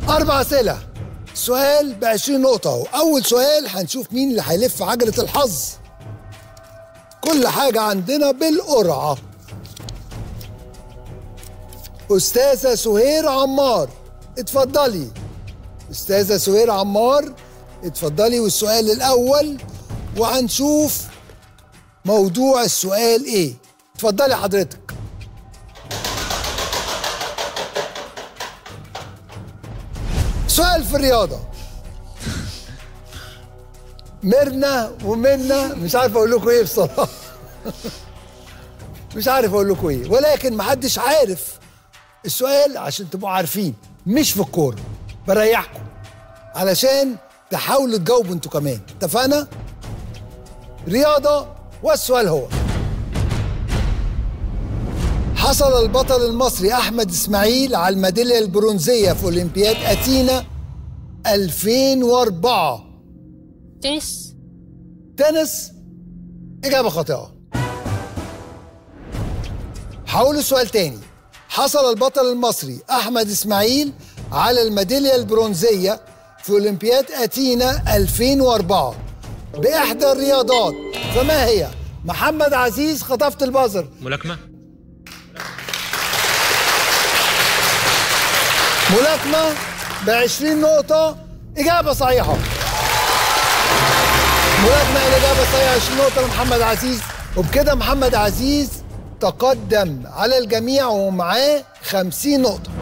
أربع أسئلة سؤال ب 20 نقطة أهو أول سؤال هنشوف مين اللي هيلف عجلة الحظ كل حاجة عندنا بالقرعة أستاذة سهير عمار اتفضلي أستاذة سهير عمار اتفضلي والسؤال الأول وهنشوف موضوع السؤال إيه اتفضلي حضرتك سؤال في الرياضة ميرنا ومنا مش عارف اقول لكم ايه بصراحة مش عارف اقول لكم ايه ولكن محدش عارف السؤال عشان تبقوا عارفين مش في الكورة بريحكم علشان تحاولوا تجاوبوا انتوا كمان اتفقنا؟ رياضة والسؤال هو حصل البطل المصري احمد اسماعيل على الميداليه البرونزيه في اولمبياد اثينا 2004 تنس تنس اجابه خاطئه هقول السؤال تاني حصل البطل المصري احمد اسماعيل على الميداليه البرونزيه في اولمبياد اثينا 2004 باحدى الرياضات فما هي محمد عزيز خطفت البازر ملاكمة ملاكمة ب 20 نقطة إجابة صحيحة ملاكمة الإجابة الصحيحة 20 نقطة لمحمد عزيز وبكده محمد عزيز تقدم على الجميع ومعاه 50 نقطة